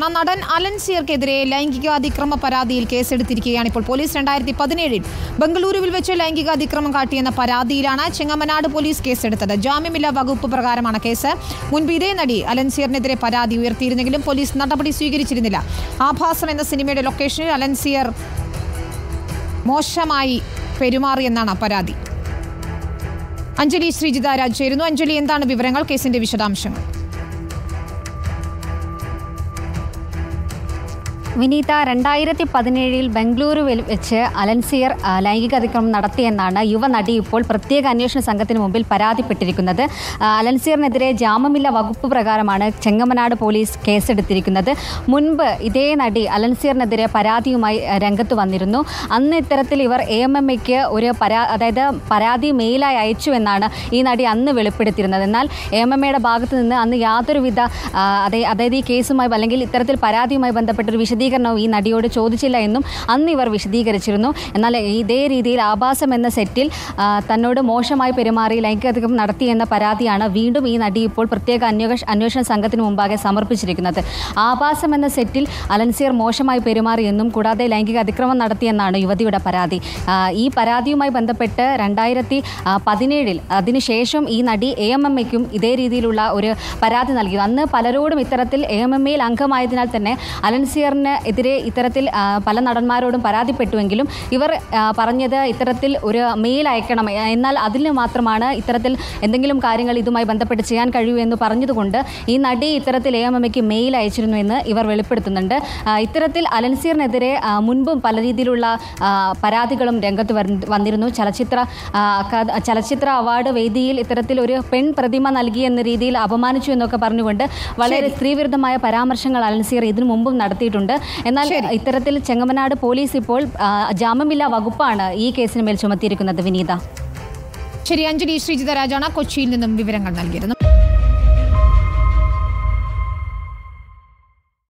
രാജാണ് നടൻ അലൻ സിയർക്കെതിരെ ലൈംഗികാതിക്രമ പരാതിയിൽ കേസെടുത്തിരിക്കുകയാണ് ഇപ്പോൾ പോലീസ് രണ്ടായിരത്തി പതിനേഴിൽ ബംഗളൂരുവിൽ വെച്ച് ലൈംഗികാതിക്രമം കാട്ടിയെന്ന പരാതിയിലാണ് ചെങ്ങമനാട് പോലീസ് കേസെടുത്തത് ജാമ്യമില്ലാ വകുപ്പ് പ്രകാരമാണ് കേസ് മുൻപ് ഇതേ നടി അലൻ സിയറിനെതിരെ പരാതി ഉയർത്തിയിരുന്നെങ്കിലും പോലീസ് നടപടി സ്വീകരിച്ചിരുന്നില്ല ആഭാസം എന്ന സിനിമയുടെ ലൊക്കേഷനിൽ അലൻ സിയർ മോശമായി പെരുമാറിയെന്നാണ് പരാതി അഞ്ജലി ശ്രീജിത രാജ് ചേരുന്നു അഞ്ജലി എന്താണ് വിവരങ്ങൾ കേസിന്റെ വിശദാംശങ്ങൾ വിനീത രണ്ടായിരത്തി പതിനേഴിൽ ബംഗളൂരുവിൽ വെച്ച് അലൻസിയർ ആ, ലൈംഗിക അതിക്രമം നടത്തിയെന്നാണ് യുവനടി ഇപ്പോൾ പ്രത്യേക അന്വേഷണ സംഘത്തിന് മുമ്പിൽ പരാതിപ്പെട്ടിരിക്കുന്നത് ആ, അലൻസിയറിനെതിരെ ജാമ്യമില്ല വകുപ്പ് പ്രകാരമാണ് ചെങ്ങമനാട് പോലീസ് കേസെടുത്തിരിക്കുന്നത് മുൻപ് ഇതേ നടി അലൻസിയറിനെതിരെ പരാതിയുമായി ആ, രംഗത്ത് വന്നിരുന്നു അന്ന് ഇത്തരത്തിൽ ഇവർ എ എം എം എക്ക് ഒരു പരാ അതായത് പരാതി മെയിലായി അയച്ചു എന്നാണ് ഈ നടി അന്ന് വെളിപ്പെടുത്തിയിരുന്നത് എന്നാൽ എ എം എം എയുടെ ഭാഗത്ത് നിന്ന് അന്ന് യാതൊരുവിധ ആ, അതെ അതായത് ഈ കേസുമായി അല്ലെങ്കിൽ ഇത്തരത്തിൽ പരാതിയുമായി ബന്ധപ്പെട്ടൊരു വിശദീകരണവും ഈ നടിയോട് ചോദിച്ചില്ല എന്നും അന്ന് ഇവർ വിശദീകരിച്ചിരുന്നു എന്നാൽ ഇതേ രീതിയിൽ ആഭാസം എന്ന സെറ്റിൽ ആ, തന്നോട് മോശമായി പെരുമാറി ലൈംഗികതിക്രമം നടത്തിയെന്ന പരാതിയാണ് വീണ്ടും ഈ നടി ഇപ്പോൾ പ്രത്യേക അന്വേഷ അന്വേഷണ സംഘത്തിന് മുമ്പാകെ സമർപ്പിച്ചിരിക്കുന്നത് ആഭാസം എന്ന സെറ്റിൽ അലൻസിയർ മോശമായി പെരുമാറിയെന്നും കൂടാതെ ലൈംഗിക അതിക്രമം നടത്തിയെന്നാണ് യുവതിയുടെ പരാതി ആ, ഈ പരാതിയുമായി ബന്ധപ്പെട്ട് രണ്ടായിരത്തി പതിനേഴിൽ അതിനുശേഷം ഈ നടി എ എം എം എക്കും ഇതേ രീതിയിലുള്ള ഒരു പരാതി നൽകി അന്ന് പലരോടും ഇത്തരത്തിൽ എ എം എം എയിൽ അംഗമായതിനാൽ തന്നെ അലൻസിയറിന് എതിരെ ഇത്തരത്തിൽ ആ, പല നടന്മാരോടും പരാതിപ്പെട്ടുവെങ്കിലും ഇവർ ആ, പറഞ്ഞത് ഇത്തരത്തിൽ ഒരു മെയിൽ അയക്കണം ആ, എന്നാൽ അതിന് മാത്രമാണ് ഇത്തരത്തിൽ എന്തെങ്കിലും കാര്യങ്ങൾ ഇതുമായി ബന്ധപ്പെട്ട് ചെയ്യാൻ കഴിയൂ എന്ന് പറഞ്ഞതുകൊണ്ട് ഈ നടി ഇത്തരത്തിൽ എ എം എം എക്ക് മെയിൽ അയച്ചിരുന്നു എന്ന് ഇവർ വെളിപ്പെടുത്തുന്നുണ്ട് ആ, ഇത്തരത്തിൽ അലൻസിയറിനെതിരെ ആ, മുൻപും പല രീതിയിലുള്ള ആ, പരാതികളും രംഗത്ത് വര- വന്നിരുന്നു ചലച്ചിത്ര ആ, അക്കാദ- ചലച്ചിത്ര അവാർഡ് വേദിയിൽ ഇത്തരത്തിൽ ഒരു പെൺ പ്രതിമ നൽകി എന്ന രീതിയിൽ അപമാനിച്ചു എന്നൊക്കെ പറഞ്ഞുകൊണ്ട് വളരെ സ്ത്രീവിരുദ്ധമായ പരാമർശങ്ങൾ അലൻസിയർ ഇതിനു മുമ്പും നടത്തിയിട്ടുണ്ട് എന്നാൽ ഇത്തരത്തിൽ ചെങ്ങമനാട് പോലീസ് ഇപ്പോൾ ആ, ജാമ്യമില്ലാ വകുപ്പാണ് ഈ കേസിന് മേൽ ചുമത്തിയിരിക്കുന്നത് വിനീത ശരി അഞ്ജലി ശ്രീജിത രാജാണ് കൊച്ചിയിൽ നിന്നും വിവരങ്ങൾ നൽകിയിരുന്നത്